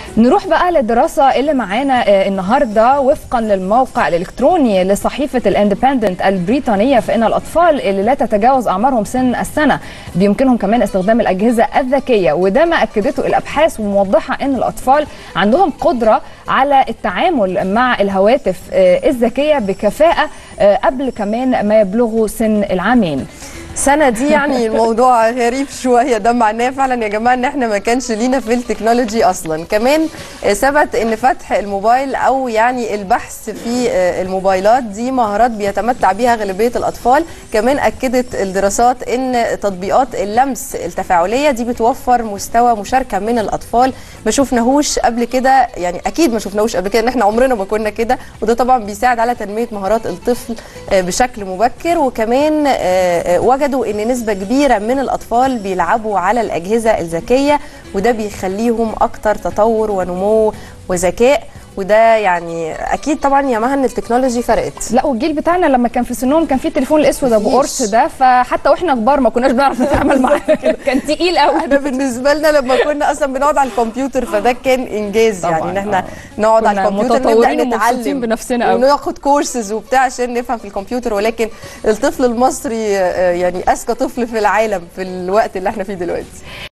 نروح بقى للدراسة اللي معانا آه، النهاردة وفقا للموقع الإلكتروني لصحيفة الاندبندنت البريطانية فإن الأطفال اللي لا تتجاوز أعمارهم سن السنة بيمكنهم كمان استخدام الأجهزة الذكية وده ما أكدته الأبحاث وموضحة أن الأطفال عندهم قدرة على التعامل مع الهواتف آه، الذكية بكفاءة آه، قبل كمان ما يبلغوا سن العامين سنة دي يعني الموضوع غريب شوية ده معناه فعلا يا جماعة ان احنا ما كانش لينا في التكنولوجي اصلا كمان آه، ثبت ان فتح الموبايل او يعني البحث في آه، الموبايلات دي مهارات بيتمتع بيها غالبية الاطفال كمان اكدت الدراسات ان تطبيقات اللمس التفاعلية دي بتوفر مستوى مشاركة من الاطفال ما شفناهوش قبل كده يعني اكيد ما شفناهوش قبل كده ان احنا عمرنا ما كنا كده وده طبعا بيساعد على تنمية مهارات الطفل آه، بشكل مبكر وكمان آه، آه، وجدوا ان نسبه كبيره من الاطفال بيلعبوا على الاجهزه الذكيه وده بيخليهم اكتر تطور ونمو وذكاء وده يعني اكيد طبعا يا مها ان التكنولوجي فرقت لا والجيل بتاعنا لما كان في سنهم كان في التليفون الاسود ابو مفيش. قرص ده فحتى واحنا كبار ما كناش بنعرف نتعامل معاه كان تقيل قوي احنا بالنسبه لنا لما كنا اصلا بنقعد على الكمبيوتر فده كان انجاز طبعاً، يعني ان احنا آه. نقعد على كنا الكمبيوتر متطورين نبدا ومبسوطين نتعلم بنفسنا قوي. وناخد كورسز وبتاع عشان نفهم في الكمبيوتر ولكن الطفل المصري آه، يعني اذكى طفل في العالم في الوقت اللي احنا فيه دلوقتي